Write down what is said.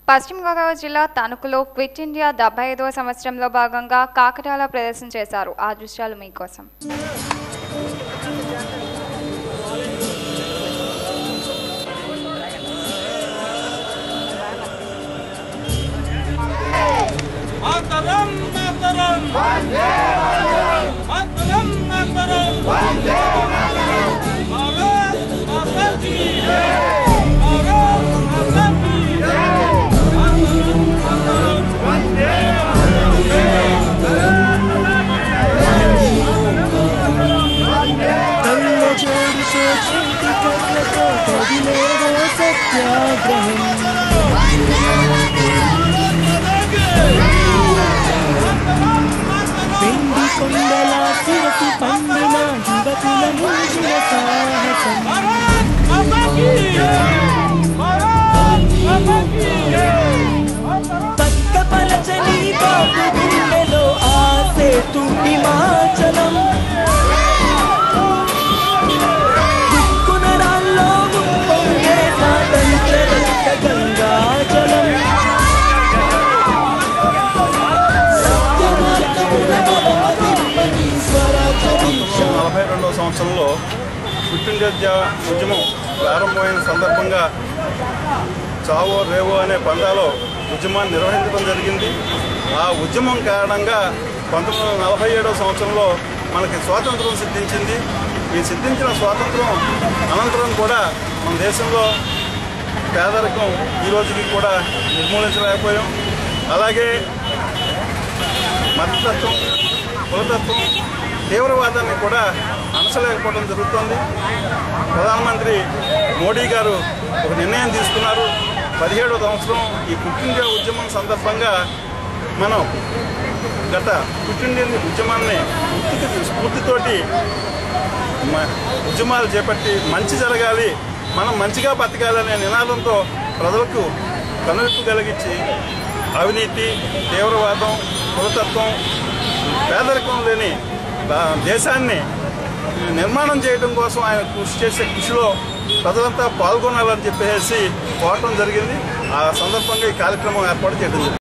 పశ్చిమ గోదావరి జిల్లా తణుకులో క్విట్ ఇండియా డెబ్బై ఐదవ సంవత్సరంలో భాగంగా కాకటాల ప్రదర్శన చేశారు ఆ దృశ్యాలు మీకోసం మాతరం మాతరం మాతరం మాతరం భారత్ మాతా కీ భారత్ మాతా కీ మాతరం మాతరం కళ్ళ జోడితో చేతి కళ్ళతో కదిలేదో సత్యాగ్రహం పిండి కొండల శివసి పండిన యువకుల ముంచిన సాహసం భారత్ మాతా కీ భారత్ మాతా కీ మాతరం పక్కపలచని బాబు గుండెలో ఆసే హిమాచలం దిక్కునరాల్లో ఉప్పొంగే స్వాతంత్ర రక్త గంగాజలం సత్యమార్గమున బలమతిప్పని స్వరాజ్య దీక్ష నలభై రెండవ సంవత్సరంలో క్విట్ ఇండియా ఉద్య- ఉద్యమం ప్రారంభమైన సందర్భంగా చావో రేవో అనే పందాలో ఉద్యమాన్ని నిర్వహించడం జరిగింది ఆ ఉద్యమం కారణంగా పంతొమ్మిది వందల నలభై ఏడవ సంవత్సరంలో మనకి స్వాతంత్రం సిద్ధించింది ఈ సిద్ధించిన స్వాతంత్రం అనంతరం కూడా మన దేశంలో పేదరికం ఈ రోజుకి కూడా నిర్మూలించలేకపోయాం అలాగే మతతత్వం కులతత్వం తీవ్రవాదాన్ని కూడా అనసలేకపోవడం జరుగుతుంది ప్రధానమంత్రి మోడీ గారు ఒక నిర్ణయం తీసుకున్నారు పదిహేడవ సంవత్సరం ఈ క్విట్ ఇండియా ఉద్యమం సందర్భంగా మనం గత క్విట్ ఇండియా ఉద్యమాన్ని స్ఫూర్తి స్ఫూర్తితోటి మ- ఉద్యమాలు చేపట్టి మంచి జరగాలి మనం మంచిగా బతకాలనే నినాదంతో ప్రజలకు కనువిప్పు కలిగించి అవినీతి తీవ్రవాదం కులతత్వం పేదరికం లేని బా- దేశాన్ని నిర్మాణం చేయడం కోసం ఆయన కృషి చేసే కృషిలో ప్రజలంతా పాల్గొనాలని చెప్పేసి కోరటం జరిగింది ఆ సందర్భంగా ఈ కార్యక్రమం ఏర్పాటు చేయడం జరిగింది